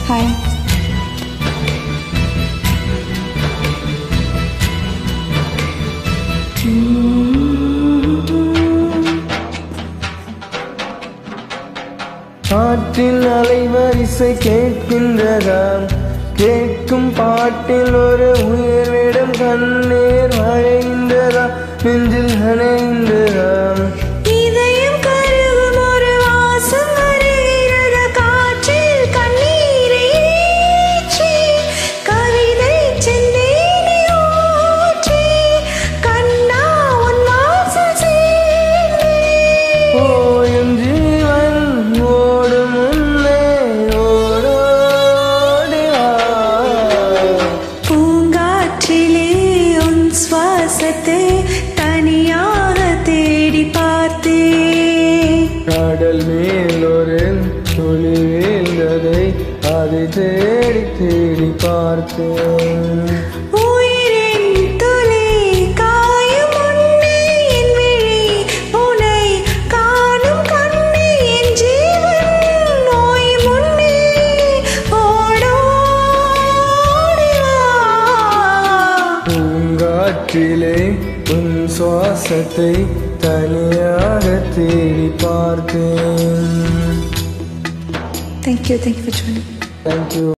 Hi காற்றின் அலைவரிசை கேட்கின்றதாம் கேட்கும் பாட்டில் ஒரு உயிர்விடும் கண்ணீர் வளைகின்றதா நெஞ்சில் நனைகின்றதாம் இதயம் கருகும் ஒரு வாசம் வருகிறது காற்றில் கண்ணீரை ஏற்றி கவிதை செந்தேனை ஊற்றி கண்ணா உன் வாசல் சேர்ந்தேன் ஓயும் ஜீவன் ஓடும் முன்னே ஓடோடி வா. பூங்காற்றிலே உன் சுவாசத்தை தனியாக தேடி பார்த்தேன் கடல் மேல் ஒரு துளி வீழ்ந்ததை அதை தேடி தேடி பார்த்தேன் உயிரின் துளி காயும் முன்னே என் விழி உனை காணும் கண்ணே என் ஜீவன் நோய் முன்னே ஓடோடி வா பூங்காற்றிலே உன் சுவாசத்தை தனியாக தேடி பார்த்தேன் Thank you, thank you for joining. Thank you